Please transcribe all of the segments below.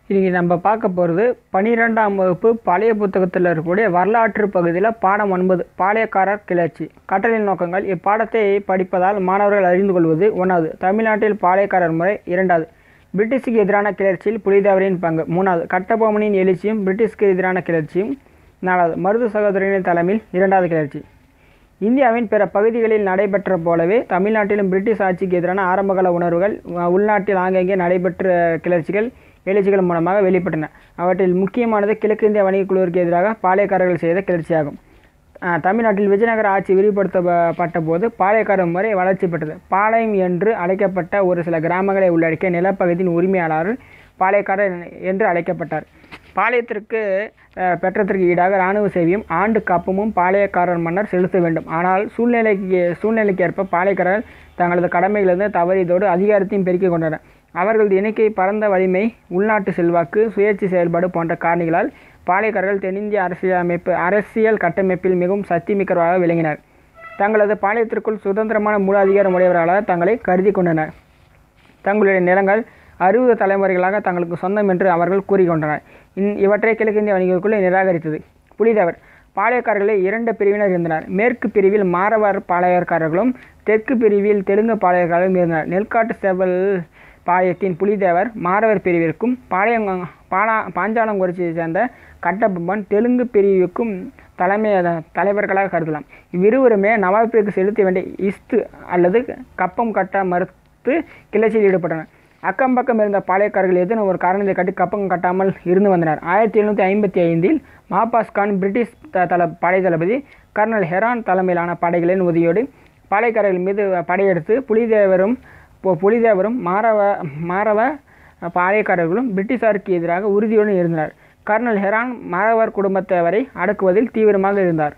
இன்றைக்கி நம்ம பார்க்க போகிறது பன்னிரெண்டாம் வகுப்பு பழைய புத்தகத்தில் இருக்கக்கூடிய வரலாற்று பகுதியில் பாடம் ஒன்பது பாளையக்காரர் கிளர்ச்சி கற்றலின் நோக்கங்கள் இப்பாடத்தை படிப்பதால் மாணவர்கள் அறிந்து கொள்வது ஒன்றாவது தமிழ்நாட்டில் பாளையக்காரர் முறை இரண்டாவது பிரிட்டிஷுக்கு எதிரான கிளர்ச்சியில் புலிதேவரின் பங்கு மூணாவது கட்டபொம்மனின் எழுச்சியும் பிரிட்டிஷ்க்கு எதிரான கிளர்ச்சியும் நாலாவது மருது சகோதரனின் தலைமையில் இரண்டாவது கிளர்ச்சி இந்தியாவின் பிற பகுதிகளில் நடைபெற்ற போலவே தமிழ்நாட்டிலும் பிரிட்டிஷ் ஆட்சிக்கு எதிரான ஆரம்பகால உணர்வுகள் அஹ், உள்நாட்டில் ஆங்காங்கே நடைபெற்ற கிளர்ச்சிகள் எழுச்சிகள் மூலமாக வெளிப்பட்டன அவற்றில் முக்கியமானது கிழக்கிந்திய வணிகக் குழுவிற்கு எதிராக பாளையக்காரர்கள் செய்த கிளர்ச்சியாகும் அஹ், தமிழ்நாட்டில் விஜயநகர ஆட்சி விரிவுபடுத்தப்பட்ட போது பாளையக்காரர் முறை வளர்ச்சி பெற்றது பாளையம் என்று அழைக்கப்பட்ட ஒரு சில கிராமங்களை உள்ளடக்கிய நிலப்பகுதியின் உரிமையாளர் பாளையக்காரர் என்று அழைக்கப்பட்டார் பாளையத்திற்கு அஹ், பெற்றதற்கு ஈடாக இராணுவ சேவையும் ஆண்டு காப்பமும் பாளையக்காரர் மன்னர் செலுத்த வேண்டும் ஆனால் சூழ்நிலைக்கு சூழ்நிலைக்கு ஏற்ப பாளையக்காரர் தங்களது கடமைகளிலிருந்து தவறியதோடு அதிகாரத்தையும் பெருக்கிக் கொண்டனர் அவர்களது எண்ணிக்கை பரந்த வலிமை உள்நாட்டு செல்வாக்கு சுயேட்சை செயல்பாடு போன்ற காரணிகளால் பாளையக்காரர்கள் தென்னிந்திய அரசியல் அமைப்பு அரசியல் கட்டமைப்பில் மிகவும் சக்திமிக்கவராக விளங்கினர் தங்களது பாளையத்திற்குள் சுதந்திரமான மூல அதிகாரம் உடையவர்களாக தங்களை கருதி கொண்டனர் தங்களுடைய நிலங்கள் அறுபது தலைமுறைகளாக தங்களுக்கு சொந்தம் என்று அவர்கள் கூறிக்கொண்டனர் இன் இவற்றை கிழக்கிந்திய வணிகக்குழு நிராகரித்தது புலிதேவர் பாளையக்காரர்களை இரண்டு பிரிவினர் இருந்தனர் மேற்கு பிரிவில் மாரவர் பாளையக்காரர்களும் தெற்கு பிரிவில் தெலுங்கு பாளையக்காரர்களும் இருந்தனர் நெல்காட்டு செவல் பாளையத்தின் புலிதேவர் மாரவர் பிரிவிற்கும் பாளையங் பாலா பாஞ்சாலங்குறிச்சியை சேர்ந்த கட்டபொம்மன் தெலுங்கு பிரிவுக்கும் தலைமை தலைவர்களாக கருதலாம் இவ்விருவருமே நவாபிற்கு செலுத்த வேண்டிய இஸ்து அல்லது கப்பம் கட்ட மறுத்து கிளர்ச்சியில் ஈடுபட்டனர் அக்கம் பக்கம் இருந்த பாளையக்காரர்கள் ஏதேனும் ஒரு காரணத்தை கட்டி கப்பம் கட்டாமல் இருந்து வந்தனர் ஆயிரத்தி எழுநூற்றி ஐம்பத்தி ஐந்தில் மாபாஸ் கான் பிரிட்டிஷ் த தள படை தளபதி கர்னல் ஹெரான் தலைமையிலான படைகளின் உதவியோடு பாளையக்காரர்கள் மீது படையெடுத்து புலிதேவரும் பு- புலிதேவரும் மாறவ மாறவ பாளையக்காரர்களும் பிரிட்டிஷாருக்கு எதிராக உறுதியுடன் இருந்தனர் கர்னல் ஹெரான் மாறவர் குடும்பத்தவரை அடக்குவதில் தீவிரமாக இருந்தார்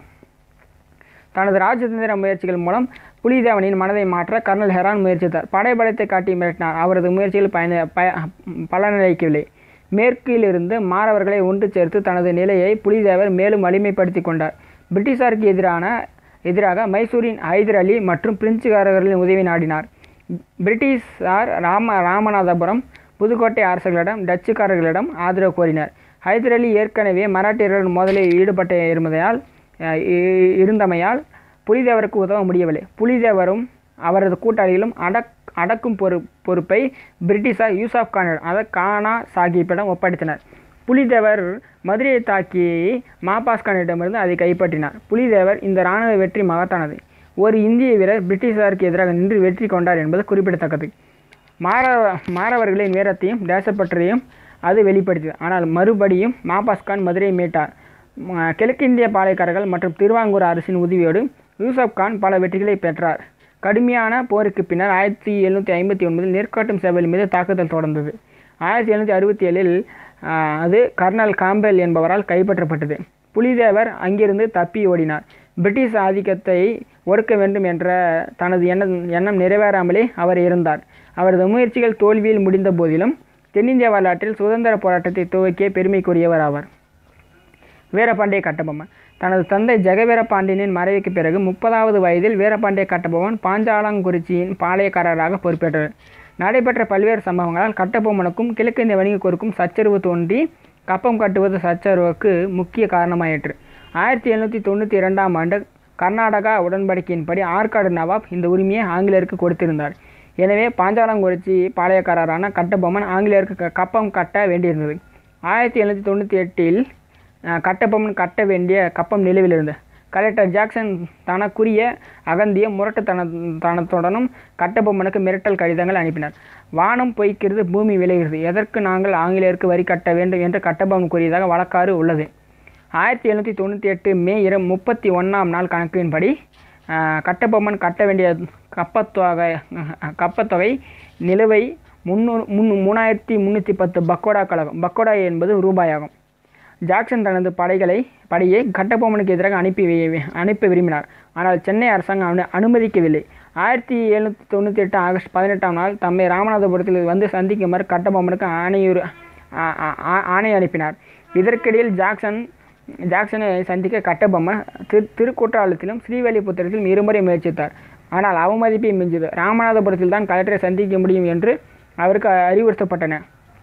தனது ராஜதந்திர முயற்சிகள் மூலம் புலிதேவனின் மனதை மாற்ற கர்னல் ஹெரான் முயற்சித்தார் படைபலத்தை காட்டி மிரட்டினார் அவரது முயற்சிகள் பயன பய பலனளிக்கவில்லை மேற்கிலிருந்து மாறவர்களை ஒன்று சேர்த்து தனது நிலையை புலிதேவர் மேலும் வலிமைப்படுத்தி கொண்டார் பிரிட்டிஷாருக்கு எதிரான எதிராக மைசூரின் ஹைதர் அலி மற்றும் பிரெஞ்சுக்காரர்களின் உதவி நாடினார் பிரிட்டிஷார் ராம ராமநாதபுரம் புதுக்கோட்டை அரசர்களிடம் டச்சுக்காரர்களிடம் ஆதரவு கோரினர் ஹைதர் அலி ஏற்கனவே மராட்டியர்கள் மோதலில் ஈடுபட்ட இருந்தமையால் அஹ், இ- இருந்தமையால் புலிதேவருக்கு உதவ முடியவில்லை புலிதேவரும் அவரது கூட்டாளிகளும் அடக் அடக்கும் பொறு பொறுப்பை பிரிட்டிஷார் யூசப் கானிடம் அதாவது கானா சாஹிப்பிடம் ஒப்படைத்தனர் புலிதேவர் மதுரையை தாக்கி மாபாஸ் கானிடமிருந்து அதை கைப்பற்றினார் புலிதேவர் இந்த இராணுவ வெற்றி மகத்தானது ஒரு இந்திய வீரர் பிரிட்டிஷாருக்கு எதிராக நின்று வெற்றி கொண்டார் என்பது குறிப்பிடத்தக்கது மாறவ மாறவர்களின் வீரத்தையும் தேசப்பற்றையும் அது வெளிப்படுத்தியது ஆனால் மறுபடியும் மாபாஸ்கான் மதுரையை மீட்டார் ம- கிழக்கிந்திய பாளையக்காரர்கள் மற்றும் திருவாங்கூர் அரசின் உதவியோடு யூசப் கான் பல வெற்றிகளை பெற்றார் கடுமையான போருக்கு பின்னர் ஆயிரத்தி எழுநூற்றி ஐம்பத்தி ஒன்பதில் நெற்காட்டும் செவல் மீது தாக்குதல் தொடர்ந்தது ஆயிரத்தி எழுநூற்றி அறுபத்தி ஏழில் அது கர்னல் காம்பெல் என்பவரால் கைப்பற்றப்பட்டது புலிதேவர் அங்கிருந்து தப்பி ஓடினார் பிரிட்டிஷ் ஆதிக்கத்தை ஒடுக்க வேண்டும் என்ற தனது எண்ணம் எண்ணம் நிறைவேறாமலே அவர் இருந்தார் அவரது முயற்சிகள் தோல்வியில் முடிந்த போதிலும் தென்னிந்திய வரலாற்றில் சுதந்திர போராட்டத்தை துவக்கிய பெருமைக்குரியவர் ஆவார் வீரபாண்டிய கட்டபொம்மன் தனது தந்தை ஜெகவீர பாண்டியனின் மறைவுக்கு பிறகு முப்பதாவது வயதில் வீரபாண்டிய கட்டபொம்மன் பாஞ்சாலங்குறிச்சியின் பாளையக்காரராக பொறுப்பேற்றார் நடைபெற்ற பல்வேறு சம்பவங்களால் கட்டபொம்மனுக்கும் கிழக்கிந்திய வணிகக்குருக்கும் சச்சரவு தோன்றி கப்பம் கட்டுவது சச்சரவுக்கு முக்கிய காரணமாயிற்று ஆயிரத்தி எழுநூற்றி தொண்ணூற்றி இரண்டாம் ஆண்டு கர்நாடகா உடன்படிக்கையின்படி ஆற்காடு நவாப் இந்த உரிமையை ஆங்கிலேயருக்கு கொடுத்திருந்தார் எனவே பாஞ்சாலங்குறிச்சி பாளையக்காரரான கட்டபொம்மன் ஆங்கிலேயருக்கு க- கப்பம் கட்ட வேண்டியிருந்தது ஆயிரத்தி எழுநூற்றி தொண்ணூற்றி எட்டில் அஹ், கட்டபொம்மன் கட்ட வேண்டிய கப்பம் நிலுவில் இருந்தது கலெக்டர் ஜாக்சன் தனக்குரிய அகந்திய முரட்டுத்தன தனத்துடனும் கட்டபொம்மனுக்கு மிரட்டல் கடிதங்கள் அனுப்பினார் வானம் பொய்க்கிறது பூமி விளைகிறது எதற்கு நாங்கள் ஆங்கிலேயருக்கு வரி கட்ட வேண்டும் என்று கட்டபொம்மன் கூறியதாக வழக்காறு உள்ளது ஆயிரத்தி எழுநூற்றி தொண்ணூற்றி எட்டு மே இரு முப்பத்தி ஒன்றாம் நாள் கணக்கின்படி அஹ், கட்டபொம்மன் கட்ட வேண்டிய கப்பத்தொகை கப்பத்தொகை நிலுவை முந்நூறு முன் மூணாயிரத்தி முந்நூற்றி பத்து பக்கோடா கழகம் பக்கோடா என்பது ரூபாயாகும் ஜாக்சன் தனது படைகளை படையை கட்டபொம்மனுக்கு எதிராக அனுப்பி வி- அனுப்ப விரும்பினார் ஆனால் சென்னை அரசாங்கம் அனு அனுமதிக்கவில்லை ஆயிரத்தி எழுநூற்றி தொண்ணூற்றி எட்டு ஆகஸ்ட் பதினெட்டாம் நாள் தம்மை ராமநாதபுரத்தில் வந்து சந்திக்குமாறு கட்டபொம்மனுக்கு ஆணையூர் ஆ- ஆ- ஆ- ஆணை அனுப்பினார் இதற்கிடையில் ஜாக்சன் ஜாக்சனை சந்திக்க கட்டபொம்மன் திரு திருக்குற்றாலத்திலும் ஸ்ரீவல்லிபுத்திரத்திலும் இருமுறை முயற்சித்தார் ஆனால் அவமதிப்பை மிஞ்சது ராமநாதபுரத்தில் தான் கலெக்டரை சந்திக்க முடியும் என்று அவருக்கு அறிவுறுத்தப்பட்டன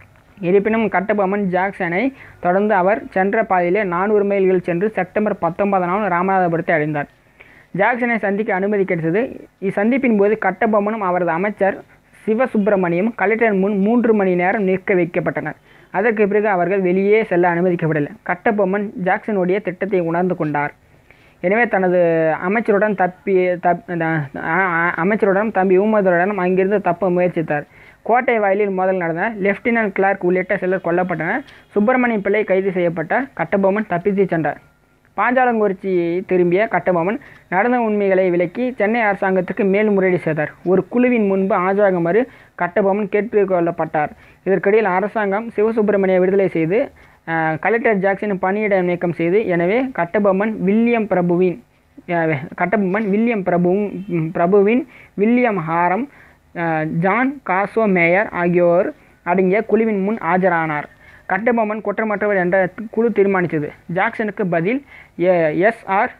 இருப்பினும் கட்டபொம்மன் ஜாக்சனை தொடர்ந்து அவர் சென்ற பாதையிலே நானூறு மைல்கள் சென்று செப்டம்பர் பத்தொன்பதாம் நாள் ராமநாதபுரத்தை அடைந்தார் ஜாக்சனை சந்திக்க அனுமதி கிடைத்தது இச்சந்திப்பின் போது கட்டபொம்மனும் அவரது அமைச்சர் சிவசுப்பிரமணியம் கலெக்டர் முன் மூன்று மணி நேரம் நிற்க வைக்கப்பட்டனர் அதற்கு பிறகு அவர்கள் வெளியே செல்ல அனுமதிக்கப்படவில்லை கட்டபொம்மன் ஜாக்சனுடைய திட்டத்தை உணர்ந்து கொண்டார் எனவே தனது அமைச்சருடன் தப்பி தப் அமைச்சருடன் தம்பி ஊமதுடன் அங்கிருந்து தப்ப முயற்சித்தார் கோட்டை வாயிலில் மோதல் நடந்த லெப்டினன்ட் கிளார்க் உள்ளிட்ட சிலர் கொல்லப்பட்டனர் சுப்பிரமணியம் பிள்ளை கைது செய்யப்பட்டார் கட்டபொம்மன் தப்பித்து சென்றார் பாஞ்சாலங்குறிச்சி திரும்பிய கட்டபொம்மன் நடந்த உண்மைகளை விளக்கி சென்னை அரசாங்கத்துக்கு மேல்முறையீடு செய்தார் ஒரு குழுவின் முன்பு ஆஜராகுமாறு கட்டபொம்மன் கேட்டுக்கொள்ளப்பட்டார் இதற்கிடையில் அரசாங்கம் சிவசுப்பிரமணிய விடுதலை செய்து கலெக்டர் ஜாக்சன் பணியிட நீக்கம் செய்து எனவே கட்டபொம்மன் வில்லியம் பிரபுவின் கட்டபொம்மன் வில்லியம் பிரபுவும் பிரபுவின் வில்லியம் ஹாரம் ஜான் காசோ மேயர் ஆகியோர் அடங்கிய குழுவின் முன் ஆஜரானார் கட்டபொம்மன் குற்றமற்றவர் என்ற குழு தீர்மானித்தது ஜாக்சனுக்கு பதில் எஸ் ஆர்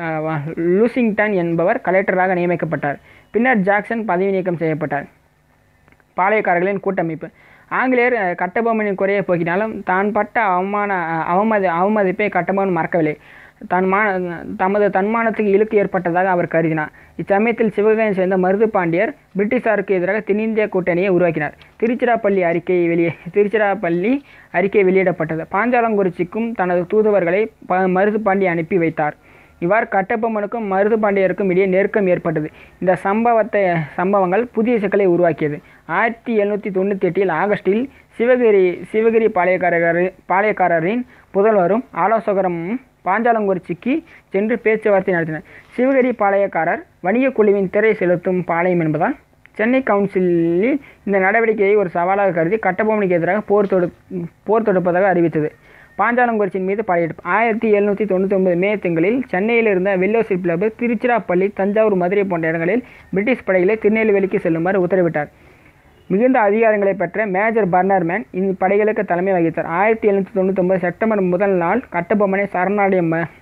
லூசிங்டன் என்பவர் கலெக்டராக நியமிக்கப்பட்டார் பின்னர் ஜாக்சன் பதவி நீக்கம் செய்யப்பட்டார் பாளையக்காரர்களின் கூட்டமைப்பு ஆங்கிலேயர் கட்டபொம்மனின் குறையை போக்கினாலும் தான் பட்ட அவமான அவமதி அவமதிப்பை கட்டபொம்மன் மறக்கவில்லை தன் மா தமது தன்மானத்துக்கு இழுக்கு ஏற்பட்டதாக அவர் கருதினார் இச்சமயத்தில் சிவகங்கையை சேர்ந்த மருது பாண்டியர் பிரிட்டிஷாருக்கு எதிராக தென்னிந்திய கூட்டணியை உருவாக்கினார் திருச்சிராப்பள்ளி அறிக்கை வெளியே திருச்சிராப்பள்ளி அறிக்கை வெளியிடப்பட்டது பாஞ்சாலங்குறிச்சிக்கும் தனது தூதுவர்களை ப மருது பாண்டி அனுப்பி வைத்தார் இவ்வாறு கட்டபொம்மனுக்கும் மருது பாண்டியருக்கும் இடையே நெருக்கம் ஏற்பட்டது இந்த சம்பவத்தை சம்பவங்கள் புதிய சிக்கலை உருவாக்கியது ஆயிரத்தி எழுநூற்றி தொண்ணூற்றி எட்டில் ஆகஸ்டில் சிவகிரி சிவகிரி பாளையக்காரர் பாளையக்காரரின் புதல்வரும் ஆலோசகரும் பாஞ்சாலங்குறிச்சிக்கு சென்று பேச்சுவார்த்தை நடத்தினர் சிவகிரி பாளையக்காரர் வணிக குழுவின் திரை செலுத்தும் பாளையம் என்பதால் சென்னை கவுன்சிலில் இந்த நடவடிக்கையை ஒரு சவாலாக கருதி கட்டபொம்மனுக்கு எதிராக போர் தொடு போர் தொடுப்பதாக அறிவித்தது பாஞ்சாலங்குறிச்சியின் மீது படையெடுப்பு ஆயிரத்தி எழுநூற்றி தொண்ணூற்றி ஒன்பது மே திங்களில் சென்னையில் இருந்த வெல்லோசிப் கிளப் திருச்சிராப்பள்ளி தஞ்சாவூர் மதுரை போன்ற இடங்களில் பிரிட்டிஷ் படைகளை திருநெல்வேலிக்கு செல்லுமாறு உத்தரவிட்டார் மிகுந்த அதிகாரங்களை பெற்ற மேஜர் பர்னர்மேன் இந்த படைகளுக்கு தலைமை வகித்தார் ஆயிரத்தி எழுநூற்றி தொண்ணூத்தொம்பது செப்டம்பர் முதல் நாள் கட்டபொம்மனை சரணடைய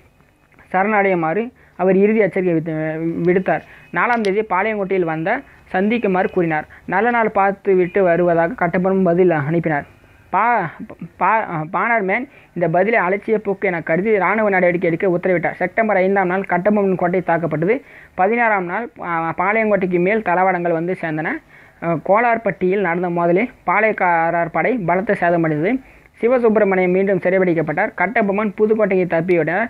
சரணடையுமாறு அவர் இறுதி எச்சரிக்கை விடுத்தார் நாலாம் தேதி பாளையங்கோட்டையில் வந்த சந்திக்குமாறு கூறினார் நல்ல நாள் பார்த்து விட்டு வருவதாக கட்டபொம்மன் பதில் அனுப்பினார் பா பா பானர்மேன் இந்த பதிலை அலட்சிய போக்கு என கருதி இராணுவ நடவடிக்கை எடுக்க உத்தரவிட்டார் செப்டம்பர் ஐந்தாம் நாள் கட்டபொம்மன் கோட்டை தாக்கப்பட்டது பதினாறாம் நாள் பாளையங்கோட்டைக்கு மேல் தளவாடங்கள் வந்து சேர்ந்தன கோலார்பட்டியில் நடந்த மோதலில் பாளையக்காரர் படை பலத்த சேதமடைந்தது சிவசுப்பிரமணியம் மீண்டும் சிறைபிடிக்கப்பட்டார் கட்டபொம்மன் புதுக்கோட்டையை தப்பிவிட்டார்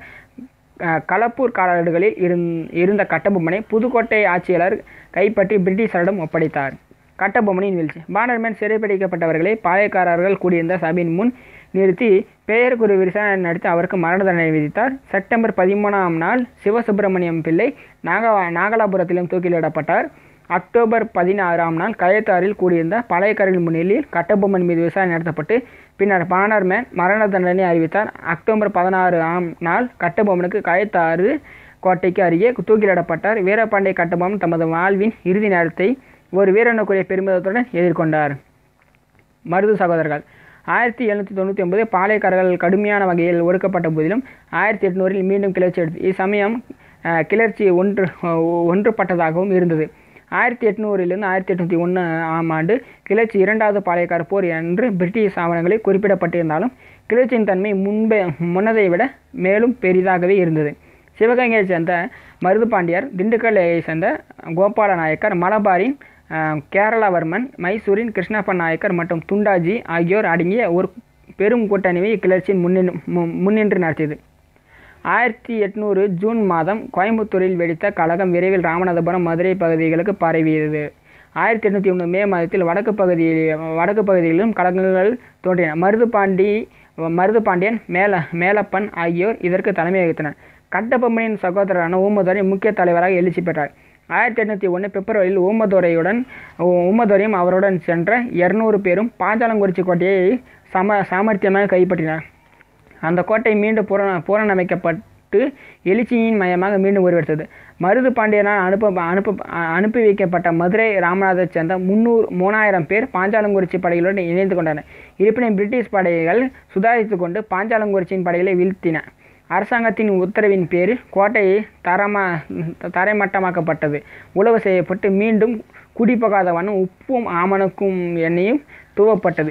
களப்பூர் காலாடுகளில் இருந்த கட்டபொம்மனை புதுக்கோட்டை ஆட்சியாளர் கைப்பற்றி பிரிட்டிஷாரிடம் ஒப்படைத்தார் கட்டபொம்மனின் வீழ்ச்சி பானர்மேன் சிறைப்பிடிக்கப்பட்டவர்களை பாளையக்காரர்கள் கூடியிருந்த சபையின் முன் நிறுத்தி பெயர் குறி விசாரணை நடத்தி அவருக்கு மரண தண்டனை விதித்தார் செப்டம்பர் பதிமூணாம் நாள் சிவசுப்பிரமணியம் பிள்ளை நாக நாகலாபுரத்திலும் தூக்கிலிடப்பட்டார் அக்டோபர் பதினாறாம் நாள் கயத்தாரில் கூடியிருந்த பாளையக்காரர்கள் முன்னிலையில் கட்டபொம்மன் மீது விசாரணை நடத்தப்பட்டு பின்னர் பானர்மேன் மரண தண்டனை அறிவித்தார் அக்டோபர் பதினாறு ஆம் நாள் கட்டபொம்மனுக்கு கயத்தாறு கோட்டைக்கு அருகே தூக்கிலிடப்பட்டார் வீரபாண்டிய கட்டபொம்மன் தமது வாழ்வின் இறுதி நேரத்தை ஒரு வீரனுக்குரிய பெருமிதத்துடன் எதிர்கொண்டார் மருது சகோதரர்கள் ஆயிரத்தி எழுநூற்றி தொண்ணூற்றி ஒன்பது பாளையக்காரர்கள் கடுமையான வகையில் ஒடுக்கப்பட்ட போதிலும் ஆயிரத்தி எட்நூறில் மீண்டும் கிளர்ச்சி எடுத்து இச்சமயம் கிளர்ச்சி ஒன்று ஒன்றுபட்டதாகவும் இருந்தது ஆயிரத்தி எட்நூறிலிருந்து ஆயிரத்தி எட்நூற்றி ஒன்று ஆம் ஆண்டு கிளர்ச்சி இரண்டாவது பாளையக்கார போர் என்று பிரிட்டிஷ் ஆவணங்களில் குறிப்பிடப்பட்டிருந்தாலும் கிளர்ச்சியின் தன்மை முன்பே முன்னதை விட மேலும் பெரிதாகவே இருந்தது சிவகங்கையை சேர்ந்த மருதுபாண்டியர் திண்டுக்கல்லை சேர்ந்த கோபால நாயக்கர் மலபாரின் கேரளவர்மன் மைசூரின் கிருஷ்ணப்ப நாயக்கர் மற்றும் துண்டாஜி ஆகியோர் அடங்கிய ஒரு பெரும் கூட்டணியை இக்கிளர்ச்சியின் முன்னின்று முன்னின்று நடத்தியது ஆயிரத்தி எட்நூறு ஜூன் மாதம் கோயம்புத்தூரில் வெடித்த கழகம் விரைவில் ராமநாதபுரம் மதுரை பகுதிகளுக்கு பரவியது ஆயிரத்தி எட்நூற்றி ஒன்று மே மாதத்தில் வடக்கு பகுதியில் வடக்கு பகுதிகளிலும் கழகங்கள் தோன்றின மருதுபாண்டி மருதுபாண்டியன் மேல மேலப்பன் ஆகியோர் இதற்கு தலைமை வகித்தனர் கட்டபொம்மனின் சகோதரரான ஊமதுரை முக்கிய தலைவராக எழுச்சி பெற்றார் ஆயிரத்தி எட்நூற்றி ஒன்று பிப்ரவரியில் ஊமதுரையுடன் ஊமதுரையும் அவருடன் சென்ற இருநூறு பேரும் பாஞ்சாலங்குறிச்சி கோட்டையை சம சாமர்த்தியமாக கைப்பற்றினார் அந்த கோட்டை மீண்டும் புற புறணமைக்கப்பட்டு எழுச்சியின் மையமாக மீண்டும் உருவெடுத்தது மருது பாண்டியனால் அனுப்ப அனுப்ப அனுப்பி வைக்கப்பட்ட மதுரை ராமநாதை சேர்ந்த முந்நூறு மூணாயிரம் பேர் பாஞ்சாலங்குறிச்சி படைகளுடன் இணைந்து கொண்டனர் இருப்பினும் பிரிட்டிஷ் படைகள் சுதாரித்து கொண்டு பாஞ்சாலங்குறிச்சியின் படைகளை வீழ்த்தின அரசாங்கத்தின் உத்தரவின் பேரில் கோட்டையை தரமா தரைமட்டமாக்கப்பட்டது உழவு செய்யப்பட்டு மீண்டும் குடிபோகாத வண்ணம் உப்பும் ஆமணக்கும் எண்ணெயும் தூவப்பட்டது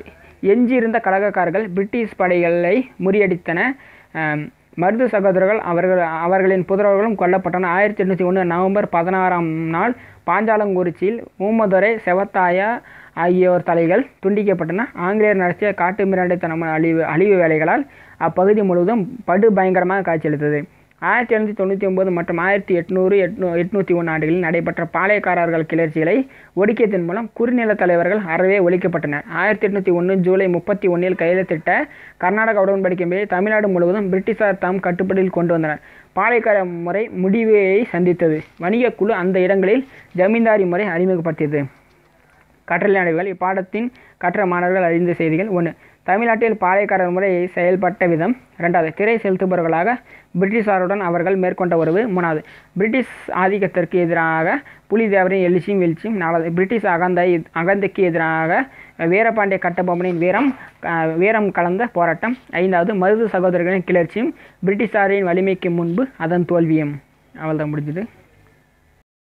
எஞ்சியிருந்த கழகக்காரர்கள் பிரிட்டிஷ் படைகளை முறியடித்தன அம், மருது சகோதரர்கள் அவர்கள் அவர்களின் புதல்வர்களும் கொல்லப்பட்டனர் ஆயிரத்தி எண்ணூற்றி ஒன்று நவம்பர் பதினாறாம் நாள் பாஞ்சாலங்குறிச்சியில் ஊமதுரை செவத்தாயா ஆகியோர் தலைகள் துண்டிக்கப்பட்டன ஆங்கிலேயர் நடத்திய காட்டு மிராண்டித்தனமான அழிவு அழிவு வேலைகளால் அப்பகுதி முழுவதும் படு பயங்கரமாக காட்சியளித்தது ஆயிரத்தி எழுநூற்றி தொண்ணூற்றி ஒன்பது மற்றும் ஆயிரத்தி எட்நூறு எட்நூ எட்நூற்றி ஒன்று ஆண்டுகளில் நடைபெற்ற பாளையக்காரர்கள் கிளர்ச்சிகளை ஒடுக்கியதன் மூலம் குறுநில தலைவர்கள் அறவே ஒழிக்கப்பட்டனர் ஆயிரத்தி எட்நூற்றி ஒன்று ஜூலை முப்பத்தி ஒன்றில் கையெழுத்திட்ட கர்நாடக உடன்படிக்கையை தமிழ்நாடு முழுவதும் பிரிட்டிஷார் தாம் கட்டுப்பாட்டில் கொண்டு வந்தனர் பாளையக்கார முறை முடிவை சந்தித்தது வணிகக் குழு அந்த இடங்களில் ஜமீன்தாரி முறை அறிமுகப்படுத்தியது கற்றல் நடைவுகள் இப்பாடத்தின் கற்ற மாணவர்கள் அறிந்த செய்திகள் ஒன்று தமிழ்நாட்டில் பாளையக்காரர் முறை செயல்பட்ட விதம் ரெண்டாவது திரை செலுத்துபவர்களாக பிரிட்டிஷாருடன் அவர்கள் மேற்கொண்ட உறவு மூணாவது பிரிட்டிஷ் ஆதிக்கத்திற்கு எதிராக புலிதேவரின் எழுச்சியும் வீழ்ச்சியும் நாலாவது பிரிட்டிஷ் அகந்தை அகந்தைக்கு எதிராக வீரபாண்டிய கட்டபொம்மனின் வீரம் அஹ், வீரம் கலந்த போராட்டம் ஐந்தாவது மருது சகோதரர்களின் கிளர்ச்சியும் பிரிட்டிஷாரின் வலிமைக்கு முன்பு அதன் தோல்வியும் அவள்தான் முடிஞ்சது